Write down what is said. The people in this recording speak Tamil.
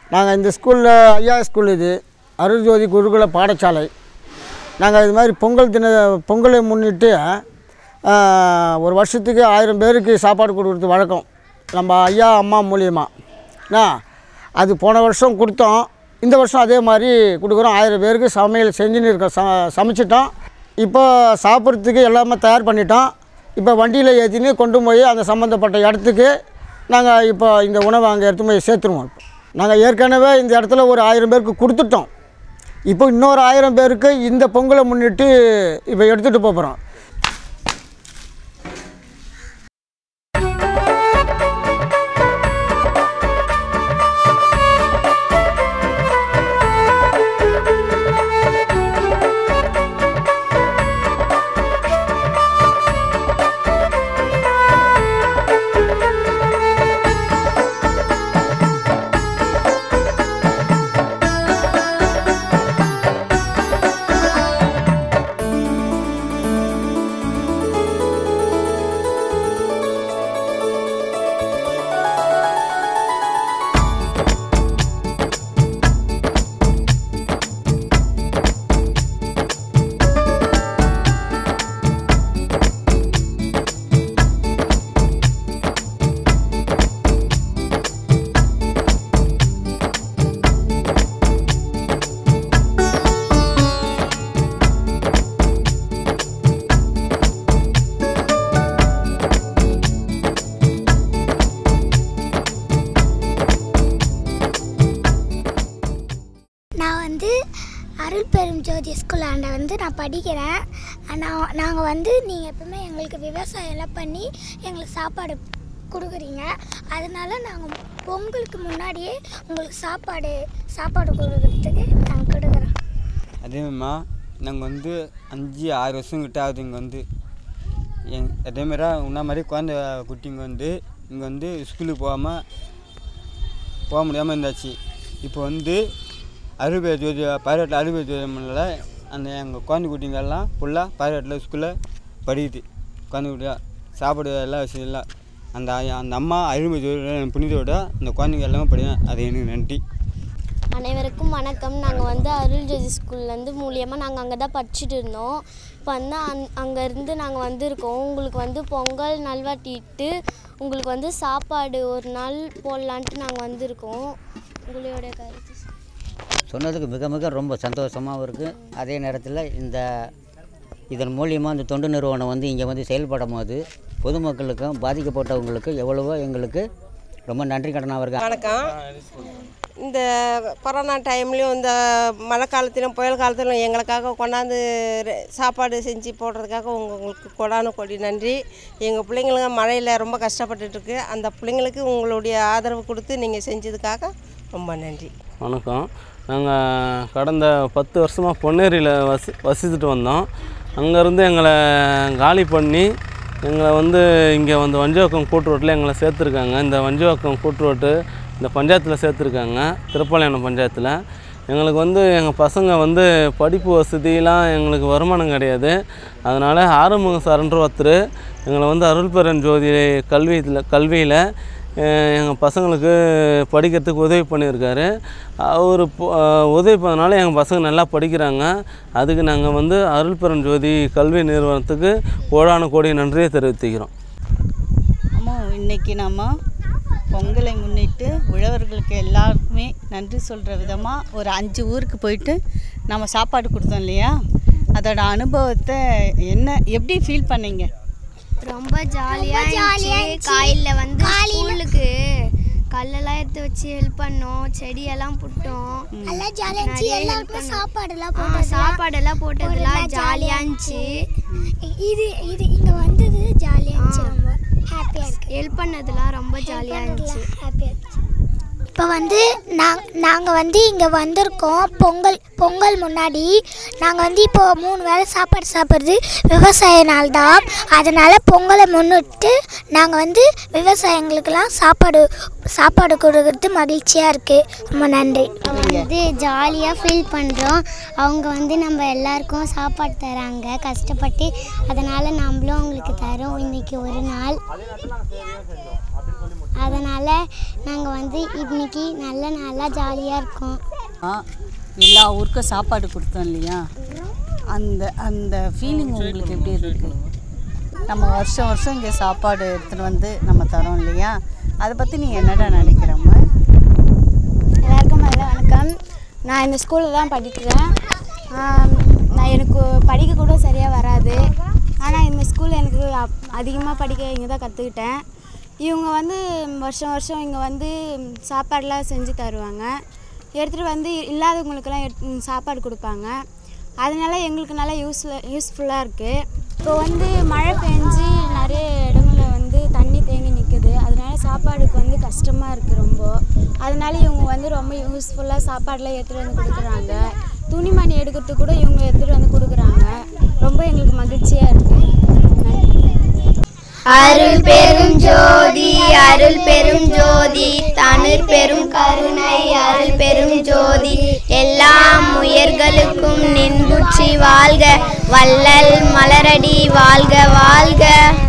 நாங்கள் இந்த ஸ்கூலில் ஐயா ஸ்கூல் இது அருள்ஜோதி குருகுல பாடசாலை நாங்கள் இது மாதிரி பொங்கல் தின பொங்கலை முன்னிட்டு ஆ, ஒரு வருஷத்துக்கு ஆயிரம் பேருக்கு சாப்பாடு கொடுக்குறது வழக்கம் நம்ம ஐயா அம்மா மூலியமாக என்ன அது போன வருஷம் கொடுத்தோம் இந்த வருஷம் அதே மாதிரி கொடுக்குறோம் ஆயிரம் பேருக்கு சமையல் செஞ்சுன்னு இருக்கோம் ச சமைச்சிட்டோம் இப்போ சாப்பிட்றதுக்கு எல்லாமே தயார் பண்ணிட்டோம் இப்போ வண்டியில் ஏற்றின்னு கொண்டு போய் அந்த சம்மந்தப்பட்ட இடத்துக்கு நாங்கள் இப்போ இந்த உணவை அங்கே எடுத்து போய் சேர்த்துருவோம் நாங்கள் ஏற்கனவே இந்த இடத்துல ஒரு ஆயிரம் பேருக்கு கொடுத்துட்டோம் இப்போ இன்னொரு ஆயிரம் பேருக்கு இந்த பொங்கலை முன்னிட்டு இப்போ எடுத்துகிட்டு போகிறோம் நான் வந்து அருள் பெரும் ஜோதி ஸ்கூலாண்ட வந்து நான் படிக்கிறேன் நான் நாங்கள் வந்து நீங்கள் எப்பவுமே எங்களுக்கு விவசாயம் எல்லாம் பண்ணி எங்களுக்கு சாப்பாடு கொடுக்குறீங்க அதனால நாங்கள் பொங்கலுக்கு முன்னாடியே உங்களுக்கு சாப்பாடு சாப்பாடு கொடுக்கறதுக்கு நாங்கள் கொடுக்குறோம் அதேமாதிரிமா நாங்கள் வந்து அஞ்சு ஆறு வருஷம் கிட்ட ஆகுது இங்கே வந்து எங் அதேமாரி உன்ன மாதிரி குழந்த குட்டிங்க வந்து இங்கே வந்து ஸ்கூலுக்கு போகாமல் போக முடியாமல் இருந்தாச்சு இப்போ வந்து அறுபது ஜோதி பைரட்டில் அறுபது ஜோதியில் அந்த எங்கள் குழந்தை குட்டிங்கெல்லாம் ஃபுல்லாக பைரட்டில் ஸ்கூலில் படிக்குது குழந்தை குட்டியா சாப்பாடு எல்லாம் வசதி இல்லை அந்த அந்த அம்மா அறுபது ஜோதி புனிதோட அந்த குழந்தைங்க எல்லாமே படிக்கும் அது எனக்கு நன்றி அனைவருக்கும் வணக்கம் நாங்கள் வந்து அருள்ஜோதி ஸ்கூல்லேருந்து மூலியமாக நாங்கள் அங்கே தான் படிச்சுட்டு இருந்தோம் இப்போ வந்து அந் அங்கேருந்து நாங்கள் வந்திருக்கோம் உங்களுக்கு வந்து பொங்கல் நல்வாட்டிட்டு உங்களுக்கு வந்து சாப்பாடு ஒரு நாள் போடலான்ட்டு நாங்கள் வந்திருக்கோம் உங்களுடைய கருத்து சொல்லுங்க. சொன்னதுக்கு மிக மிக ரொம்ப சந்தோஷமாகவும் இருக்குது அதே நேரத்தில் இந்த இதன் மூலியமாக இந்த தொண்டு நிறுவனம் வந்து இங்கே வந்து செயல்படும் போது பொதுமக்களுக்கும் பாதிக்கப்பட்டவங்களுக்கும் எவ்வளவோ எங்களுக்கு ரொம்ப நன்றி கடனாக இருக்கு வணக்கம் இந்த கொரோனா டைம்லேயும் இந்த மழை காலத்திலும் புயல் காலத்திலும் எங்களுக்காக கொண்டாந்து ரெ- சாப்பாடு செஞ்சு போடுறதுக்காக உங்க- உங்களுக்கு கொடான கொடி நன்றி எங்கள் பிள்ளைங்களுங்க மழையில் ரொம்ப கஷ்டப்பட்டுட்ருக்கு அந்த பிள்ளைங்களுக்கு உங்களுடைய ஆதரவு கொடுத்து நீங்கள் செஞ்சதுக்காக ரொம்ப நன்றி வணக்கம் நாங்கள் கடந்த பத்து வருஷமாக பொன்னேரியில் வசி வசிச்சுட்டு வந்தோம் அங்கேருந்து எங்களை காலி பண்ணி எங்களை வந்து இங்கே வந்து வஞ்சவாக்கம் கூட்டுரோட்டில் எங்களை சேர்த்துருக்காங்க இந்த வஞ்சவாக்கம் கூட்டுரோட்டு இந்த பஞ்சாயத்தில் சேர்த்துருக்காங்க திருப்பாளையம் பஞ்சாயத்தில் எங்களுக்கு வந்து எங்கள் பசங்க வந்து படிப்பு வசதியெலாம் எங்களுக்கு வருமானம் கிடையாது அதனால் ஆறுமுக சார்ன்ற ஒருத்தர் எங்களை வந்து அருள்பெரன் ஜோதி கல்வியில் கல்வியில் எங்கள் பசங்களுக்கு படிக்கிறதுக்கு உதவி பண்ணியிருக்காரு அவர் பொ- அஹ் உதவி பண்ணனால எங்கள் பசங்க நல்லா படிக்கிறாங்க அதுக்கு நாங்கள் வந்து அருள்பெரன் ஜோதி கல்வி நிறுவனத்துக்கு கோடான கோடி நன்றியை தெரிவித்துக்கிறோம் அம்மா இன்னைக்கு நம்ம பொங்கலை முன்னிட்டு உழவர்களுக்கு எல்லாருக்குமே நன்றி சொல்கிற விதமாக ஒரு அஞ்சு ஊருக்கு போயிட்டு நம்ம சாப்பாடு கொடுத்தோம் இல்லையா அதோட அனுபவத்தை என்ன எப்படி ஃபீல் பண்ணீங்க ரொம்ப ஜாலியாக இருந்துச்சு காலையில் வந்து ஸ்கூலுக்கு கல்லெல்லாம் எடுத்து வச்சு ஹெல்ப் பண்ணோம் செடியெல்லாம் புட்டோம் நல்லா ஜாலியாக இருந்துச்சு நிறைய help எல்லாருக்குமே பண்ணோம். சாப்பாடுலாம் ஆ, போட்டோம் சாப்பாடெல்லாம் போட்டதுலாம் போட்டதுலாம் ஜாலியாக இருந்துச்சு இது இது இங்கே வந்தது ஜாலியாக இருந்துச்சு ரொம்ப ஹாப்பியாக இருக்கு ஹெல்ப் பண்ணதெல்லாம் ரொம்ப ஜாலியாக இருந்துச்சு ஹாப்பியாக இருந்துச்சு இப்போ வந்து நாங் நாங்கள் வந்து இங்கே வந்திருக்கோம் பொங்கல் பொங்கல் முன்னாடி நாங்கள் வந்து இப்போ மூணு வேளை சாப்பாடு சாப்பிட்றது விவசாய நாள் தான் அதனால் பொங்கலை முன்னிட்டு நாங்கள் வந்து விவசாயிங்களுக்கெல்லாம் சாப்பாடு சாப்பாடு கொடுக்கறது மகிழ்ச்சியாக இருக்குது ரொம்ப நன்றி வந்து ஜாலியாக ஃபீல் பண்ணுறோம் அவங்க வந்து நம்ம எல்லாருக்கும் சாப்பாடு தராங்க கஷ்டப்பட்டு அதனால் நம்மளும் அவங்களுக்கு தரோம் இன்னைக்கு ஒரு நாள் அதை அதனால் நாங்கள் வந்து இன்னைக்கு நல்ல நாளாக ஜாலியாக இருக்கோம் ஆ, எல்லா ஊருக்கும் சாப்பாடு கொடுத்தோம் இல்லையா அந்த அந்த ஃபீலிங் உங்களுக்கு எப்படி இருக்கு நம்ம வருஷம் வருஷம் இங்கே சாப்பாடு எடுத்துகிட்டு வந்து நம்ம தரோம் இல்லையா அதை பற்றி நீ என்னடா நினைக்கிறம்மா எல்லாருக்கும் முதல்ல வணக்கம் நான் இந்த ஸ்கூலில் தான் படிக்கிறேன் ஆம், நான் எனக்கு படிக்க கூட சரியாக வராது ஆனால் இந்த ஸ்கூலில் எனக்கு அதிகமாக படிக்க இங்கே தான் கற்றுக்கிட்டேன் இவங்க வந்து வருஷம் வருஷம் இங்கே வந்து சாப்பாடெலாம் செஞ்சு தருவாங்க எடுத்துகிட்டு வந்து இல்லாதவங்களுக்கெல்லாம் எடுத்து சாப்பாடு கொடுப்பாங்க அதனால எங்களுக்கு நல்லா யூஸ்ஃபுல் யூஸ்ஃபுல்லாக இருக்குது இப்போ வந்து மழை பெஞ்சு நிறைய இடங்கள்ல வந்து தண்ணி தேங்கி நிற்குது அதனால சாப்பாடுக்கு வந்து கஷ்டமாக இருக்குது ரொம்ப அதனால இவங்க வந்து ரொம்ப யூஸ்ஃபுல்லாக சாப்பாடெலாம் எடுத்துகிட்டு வந்து கொடுக்குறாங்க துணிமணி எடுக்கிறதுக்கு கூட இவங்க எடுத்துகிட்டு வந்து கொடுக்குறாங்க ரொம்ப எங்களுக்கு மகிழ்ச்சியாக இருக்குது அருள் பெரும் ஜோதி அருள் பெரும் ஜோதி தனிர் பெரும் கருணை அருள் பெரும் ஜோதி எல்லாம் உயர்களுக்கும் நின்புற்றி வாழ்க வள்ளல் மலரடி வாழ்க வாழ்க